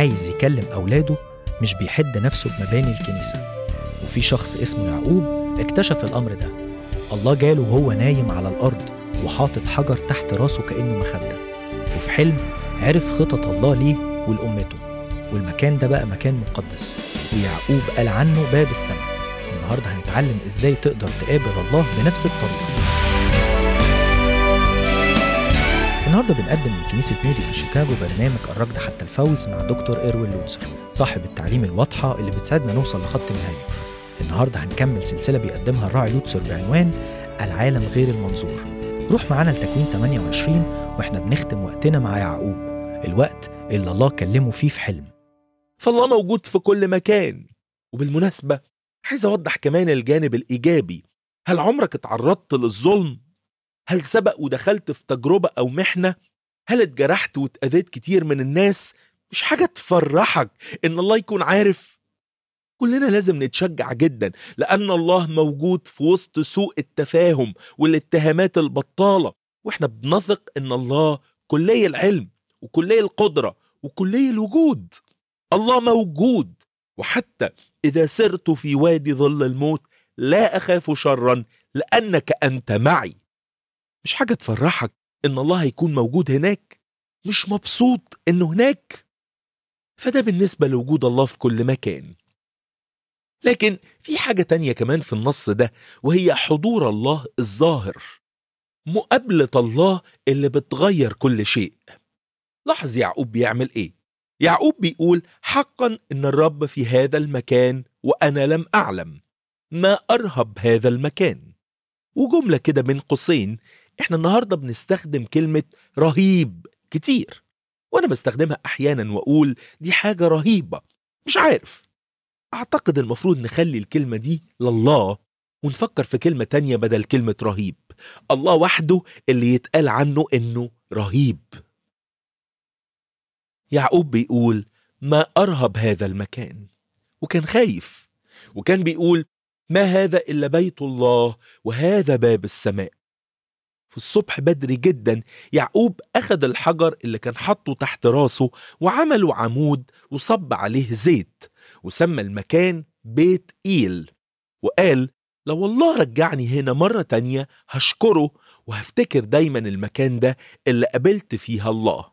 عايز يكلم أولاده مش بيحد نفسه بمباني الكنيسة وفي شخص اسمه يعقوب اكتشف الأمر ده الله جاله وهو نايم على الأرض وحاطط حجر تحت راسه كأنه مخدة وفي حلم عرف خطط الله ليه ولأمته والمكان ده بقى مكان مقدس ويعقوب قال عنه باب السماء النهارده هنتعلم ازاي تقدر تقابل الله بنفس الطريقة النهارده بنقدم من كنيسة مودي في شيكاغو برنامج الركض حتى الفوز مع دكتور إيروين لوتسر صاحب التعليم الواضحة اللي بتساعدنا نوصل لخط النهاية النهارده هنكمل سلسلة بيقدمها الراعي لوتسر بعنوان العالم غير المنظور روح معانا لتكوين 28 واحنا بنختم وقتنا مع يعقوب الوقت اللي الله كلمه فيه في حلم فالله موجود في كل مكان وبالمناسبة عايز أوضح كمان الجانب الإيجابي هل عمرك اتعرضت للظلم؟ هل سبق ودخلت في تجربة أو محنة؟ هل اتجرحت واتأذيت كتير من الناس؟ مش حاجة تفرحك إن الله يكون عارف؟ كلنا لازم نتشجع جدا لأن الله موجود في وسط سوء التفاهم والاتهامات البطالة وإحنا بنثق إن الله كلي العلم وكلي القدرة وكلي الوجود الله موجود وحتى إذا سرت في وادي ظل الموت لا أخاف شرا لأنك أنت معي مش حاجة تفرحك إن الله هيكون موجود هناك مش مبسوط إنه هناك فده بالنسبة لوجود الله في كل مكان لكن في حاجة تانية كمان في النص ده وهي حضور الله الظاهر مقابلة الله اللي بتغير كل شيء لاحظ يعقوب بيعمل ايه يعقوب بيقول حقا ان الرب في هذا المكان وانا لم اعلم ما ارهب هذا المكان وجمله كده بين قوسين احنا النهارده بنستخدم كلمه رهيب كتير وانا بستخدمها احيانا واقول دي حاجه رهيبه مش عارف اعتقد المفروض نخلي الكلمه دي لله ونفكر في كلمه تانية بدل كلمه رهيب الله وحده اللي يتقال عنه انه رهيب يعقوب بيقول ما أرهب هذا المكان وكان خايف وكان بيقول ما هذا إلا بيت الله وهذا باب السماء في الصبح بدري جدا يعقوب أخذ الحجر اللي كان حاطه تحت راسه وعمله عمود وصب عليه زيت وسمى المكان بيت إيل وقال لو الله رجعني هنا مرة تانية هشكره وهفتكر دايما المكان ده اللي قابلت فيها الله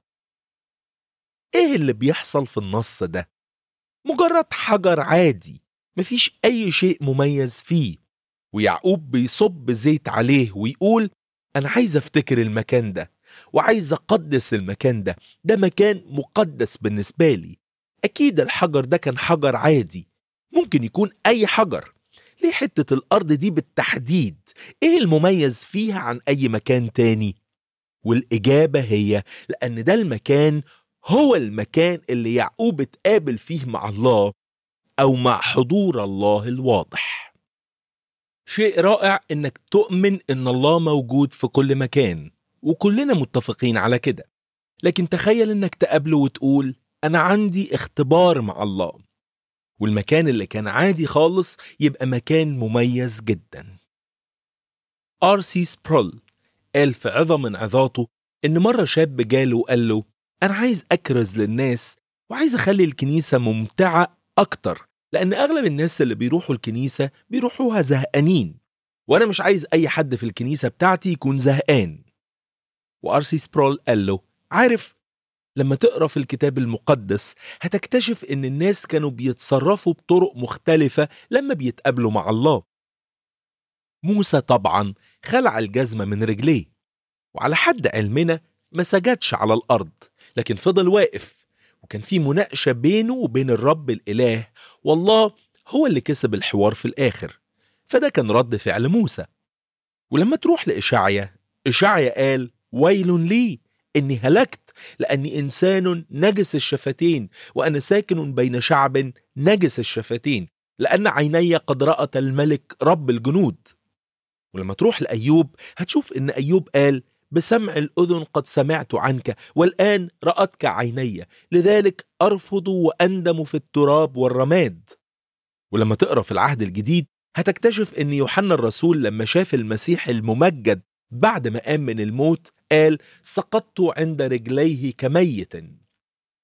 ايه اللي بيحصل في النص ده مجرد حجر عادي مفيش اي شيء مميز فيه ويعقوب بيصب زيت عليه ويقول انا عايز افتكر المكان ده وعايز اقدس المكان ده ده مكان مقدس بالنسبه لي اكيد الحجر ده كان حجر عادي ممكن يكون اي حجر ليه حته الارض دي بالتحديد ايه المميز فيها عن اي مكان تاني والاجابه هي لان ده المكان هو المكان اللي يعقوب اتقابل فيه مع الله او مع حضور الله الواضح شيء رائع انك تؤمن ان الله موجود في كل مكان وكلنا متفقين على كده لكن تخيل انك تقابله وتقول انا عندي اختبار مع الله والمكان اللي كان عادي خالص يبقى مكان مميز جدا ار سي سبرول قال في عظة من عظاته ان مرة شاب جاله وقال له أنا عايز أكرز للناس وعايز أخلي الكنيسة ممتعة أكتر لأن أغلب الناس اللي بيروحوا الكنيسة بيروحوها زهقانين وأنا مش عايز أي حد في الكنيسة بتاعتي يكون زهقان وأرسي سبرول قال له عارف لما تقرا في الكتاب المقدس هتكتشف ان الناس كانوا بيتصرفوا بطرق مختلفة لما بيتقابلوا مع الله موسى طبعا خلع الجزمة من رجليه وعلى حد علمنا ما سجدش على الأرض لكن فضل واقف وكان في مناقشة بينه وبين الرب الإله والله هو اللي كسب الحوار في الآخر فده كان رد فعل موسى ولما تروح لإشعيا إشعيا قال ويل لي إني هلكت لأني إنسان نجس الشفتين وأنا ساكن بين شعب نجس الشفتين لأن عيني قد رأت الملك رب الجنود ولما تروح لأيوب هتشوف إن أيوب قال بسمع الأذن قد سمعت عنك والآن رأتك عيني لذلك أرفض وأندم في التراب والرماد ولما تقرأ في العهد الجديد هتكتشف أن يوحنا الرسول لما شاف المسيح الممجد بعد ما قام من الموت قال سقطت عند رجليه كميت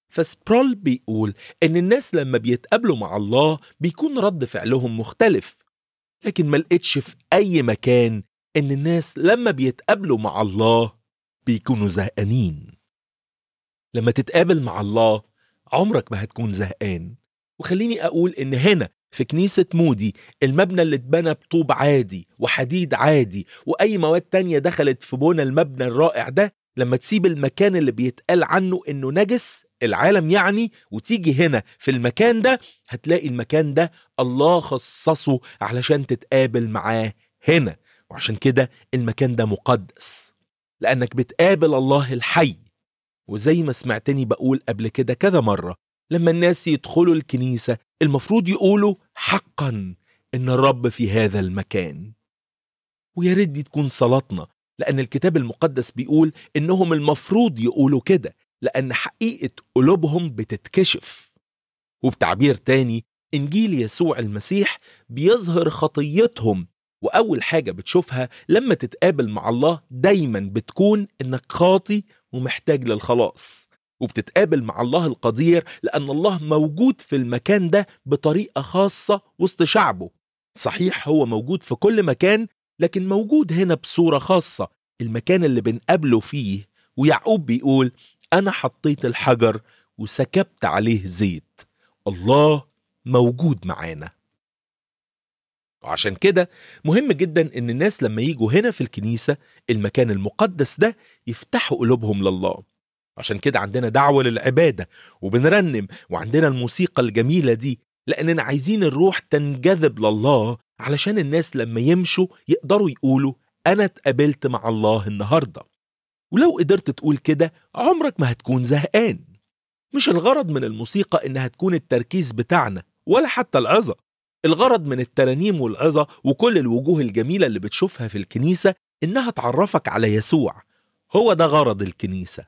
فسبرول بيقول إن الناس لما بيتقابلوا مع الله بيكون رد فعلهم مختلف لكن ما لقيتش في أي مكان إن الناس لما بيتقابلوا مع الله بيكونوا زهقانين لما تتقابل مع الله عمرك ما هتكون زهقان وخليني أقول إن هنا في كنيسة مودي المبنى اللي اتبنى بطوب عادي وحديد عادي وأي مواد تانية دخلت في بنى المبنى الرائع ده لما تسيب المكان اللي بيتقال عنه إنه نجس العالم يعني وتيجي هنا في المكان ده هتلاقي المكان ده الله خصصه علشان تتقابل معاه هنا وعشان كده المكان ده مقدس لأنك بتقابل الله الحي وزي ما سمعتني بقول قبل كده كذا مرة لما الناس يدخلوا الكنيسة المفروض يقولوا حقا إن الرب في هذا المكان ويا ريت دي تكون صلاتنا لأن الكتاب المقدس بيقول إنهم المفروض يقولوا كده لأن حقيقة قلوبهم بتتكشف وبتعبير تاني إنجيل يسوع المسيح بيظهر خطيتهم وأول حاجة بتشوفها لما تتقابل مع الله دايما بتكون إنك خاطي ومحتاج للخلاص وبتتقابل مع الله القدير لأن الله موجود في المكان ده بطريقة خاصة وسط شعبه صحيح هو موجود في كل مكان لكن موجود هنا بصورة خاصة المكان اللي بنقابله فيه ويعقوب بيقول أنا حطيت الحجر وسكبت عليه زيت الله موجود معانا وعشان كده مهم جدا ان الناس لما يجوا هنا في الكنيسة المكان المقدس ده يفتحوا قلوبهم لله عشان كده عندنا دعوة للعبادة وبنرنم وعندنا الموسيقى الجميلة دي لأننا عايزين الروح تنجذب لله علشان الناس لما يمشوا يقدروا يقولوا أنا اتقابلت مع الله النهاردة ولو قدرت تقول كده عمرك ما هتكون زهقان مش الغرض من الموسيقى إنها تكون التركيز بتاعنا ولا حتى العظة الغرض من الترانيم والعظة وكل الوجوه الجميلة اللي بتشوفها في الكنيسة إنها تعرفك على يسوع هو ده غرض الكنيسة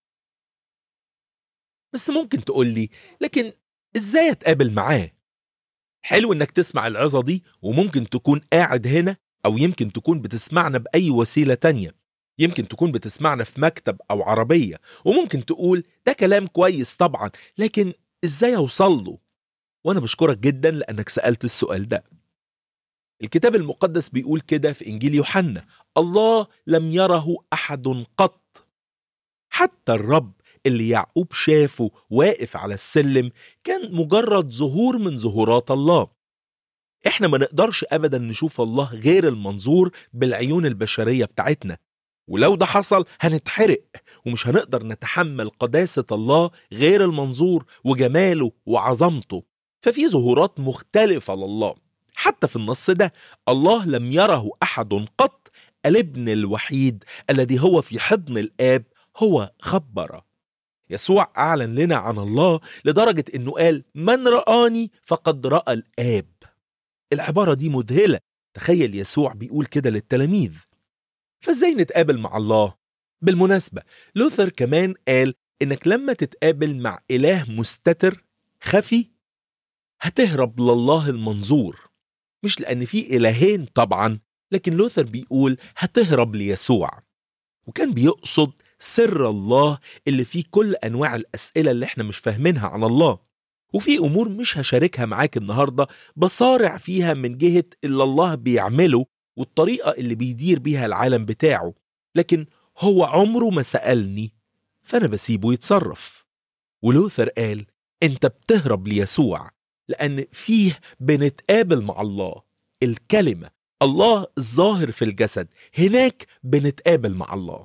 بس ممكن تقول لي لكن إزاي أتقابل معاه؟ حلو إنك تسمع العظة دي وممكن تكون قاعد هنا أو يمكن تكون بتسمعنا بأي وسيلة تانية يمكن تكون بتسمعنا في مكتب أو عربية وممكن تقول ده كلام كويس طبعا لكن إزاي أوصل له؟ وأنا بشكرك جدا لأنك سألت السؤال ده الكتاب المقدس بيقول كده في إنجيل يوحنا الله لم يره أحد قط حتى الرب اللي يعقوب شافه واقف على السلم كان مجرد ظهور من ظهورات الله احنا ما نقدرش ابدا نشوف الله غير المنظور بالعيون البشريه بتاعتنا ولو ده حصل هنتحرق ومش هنقدر نتحمل قداسه الله غير المنظور وجماله وعظمته ففي ظهورات مختلفه لله حتى في النص ده الله لم يره احد قط الابن الوحيد الذي هو في حضن الاب هو خبر يسوع أعلن لنا عن الله لدرجة إنه قال من رآني فقد رأى الآب العبارة دي مذهلة تخيل يسوع بيقول كده للتلاميذ فازاي نتقابل مع الله؟ بالمناسبة لوثر كمان قال إنك لما تتقابل مع إله مستتر خفي هتهرب لله المنظور مش لأن في إلهين طبعا لكن لوثر بيقول هتهرب ليسوع وكان بيقصد سر الله اللي فيه كل انواع الاسئله اللي احنا مش فاهمينها عن الله وفي امور مش هشاركها معاك النهارده بصارع فيها من جهه اللي الله بيعمله والطريقه اللي بيدير بيها العالم بتاعه لكن هو عمره ما سالني فانا بسيبه يتصرف ولوثر قال انت بتهرب ليسوع لان فيه بنتقابل مع الله الكلمه الله الظاهر في الجسد هناك بنتقابل مع الله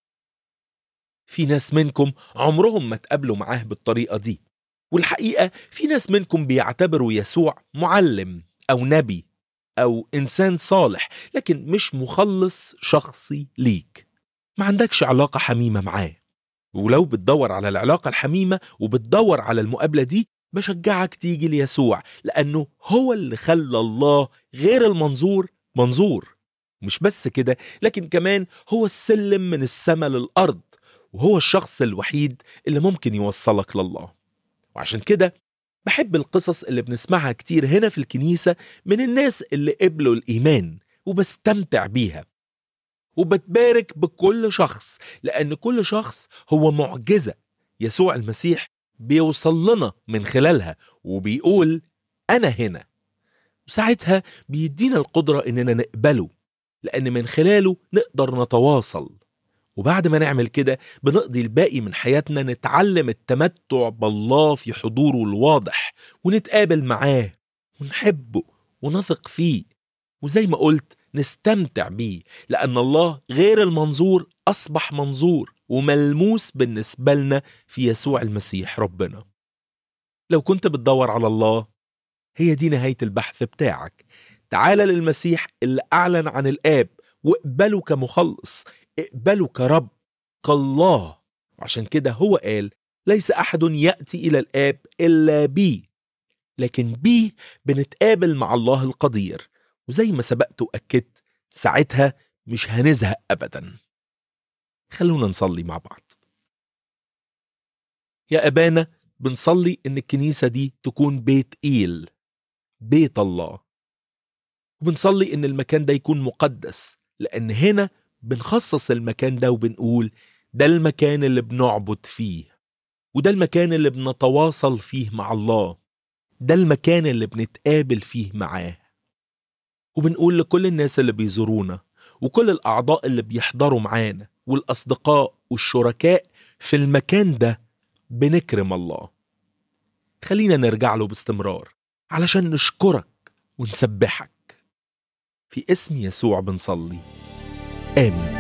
في ناس منكم عمرهم ما تقابلوا معاه بالطريقة دي والحقيقة في ناس منكم بيعتبروا يسوع معلم أو نبي أو إنسان صالح لكن مش مخلص شخصي ليك ما عندكش علاقة حميمة معاه ولو بتدور على العلاقة الحميمة وبتدور على المقابلة دي بشجعك تيجي ليسوع لأنه هو اللي خلى الله غير المنظور منظور مش بس كده لكن كمان هو السلم من السماء للأرض وهو الشخص الوحيد اللي ممكن يوصلك لله وعشان كده بحب القصص اللي بنسمعها كتير هنا في الكنيسة من الناس اللي قبلوا الإيمان وبستمتع بيها وبتبارك بكل شخص لأن كل شخص هو معجزة يسوع المسيح بيوصل لنا من خلالها وبيقول أنا هنا وساعتها بيدينا القدرة إننا نقبله لأن من خلاله نقدر نتواصل وبعد ما نعمل كده بنقضي الباقي من حياتنا نتعلم التمتع بالله في حضوره الواضح ونتقابل معاه ونحبه ونثق فيه وزي ما قلت نستمتع بيه لأن الله غير المنظور أصبح منظور وملموس بالنسبة لنا في يسوع المسيح ربنا لو كنت بتدور على الله هي دي نهاية البحث بتاعك تعال للمسيح اللي أعلن عن الآب واقبله كمخلص اقبله كرب كالله عشان كده هو قال ليس أحد يأتي إلى الآب إلا بي لكن بيه بنتقابل مع الله القدير وزي ما سبقت وأكدت ساعتها مش هنزهق أبدا خلونا نصلي مع بعض يا أبانا بنصلي إن الكنيسة دي تكون بيت إيل بيت الله وبنصلي إن المكان ده يكون مقدس لأن هنا بنخصص المكان ده وبنقول ده المكان اللي بنعبد فيه وده المكان اللي بنتواصل فيه مع الله ده المكان اللي بنتقابل فيه معاه وبنقول لكل الناس اللي بيزورونا وكل الأعضاء اللي بيحضروا معانا والأصدقاء والشركاء في المكان ده بنكرم الله خلينا نرجع له باستمرار علشان نشكرك ونسبحك في اسم يسوع بنصلي آمين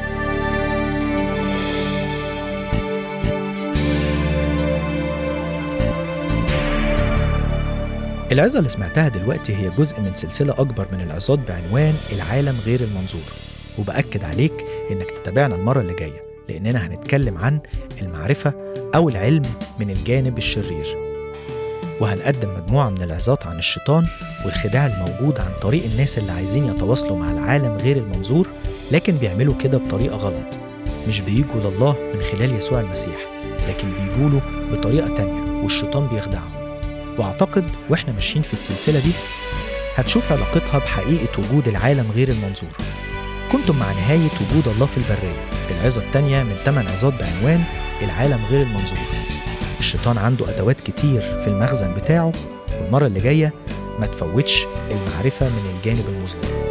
العظة اللي سمعتها دلوقتي هي جزء من سلسلة أكبر من العظات بعنوان العالم غير المنظور وبأكد عليك إنك تتابعنا المرة اللي جاية لأننا هنتكلم عن المعرفة أو العلم من الجانب الشرير وهنقدم مجموعة من العظات عن الشيطان والخداع الموجود عن طريق الناس اللي عايزين يتواصلوا مع العالم غير المنظور لكن بيعملوا كده بطريقة غلط مش بيجوا لله من خلال يسوع المسيح لكن بيجوا له بطريقة تانية والشيطان بيخدعهم واعتقد واحنا ماشيين في السلسله دي هتشوف علاقتها بحقيقه وجود العالم غير المنظور كنتم مع نهايه وجود الله في البريه العظه الثانيه من 8 عظات بعنوان العالم غير المنظور الشيطان عنده ادوات كتير في المخزن بتاعه والمره اللي جايه ما تفوتش المعرفه من الجانب المظلم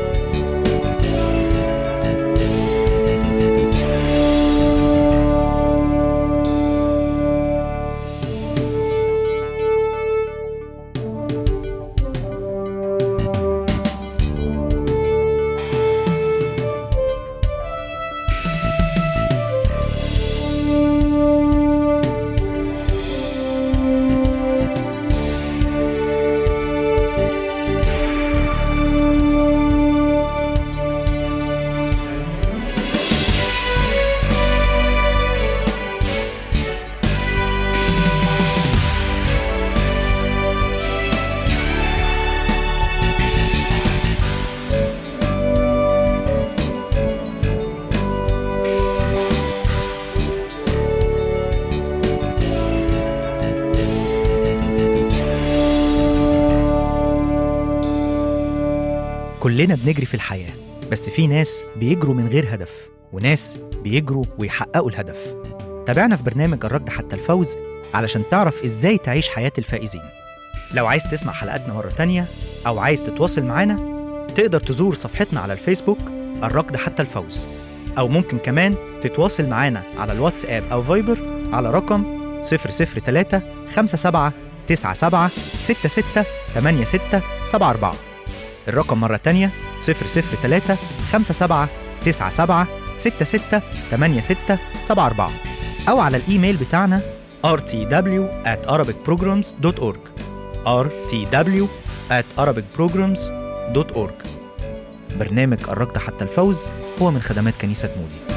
كلنا بنجري في الحياة بس في ناس بيجروا من غير هدف وناس بيجروا ويحققوا الهدف تابعنا في برنامج الركض حتى الفوز علشان تعرف ازاي تعيش حياة الفائزين لو عايز تسمع حلقاتنا مرة تانية أو عايز تتواصل معانا تقدر تزور صفحتنا على الفيسبوك الركض حتى الفوز أو ممكن كمان تتواصل معانا على الواتساب أو فايبر على رقم 003 57 97 66 86 74 الرقم مرة تانية 003 57 97 66 86 74 أو على الإيميل بتاعنا rtw at arabicprograms.org rtw at arabicprograms.org برنامج الركض حتى الفوز هو من خدمات كنيسة مودي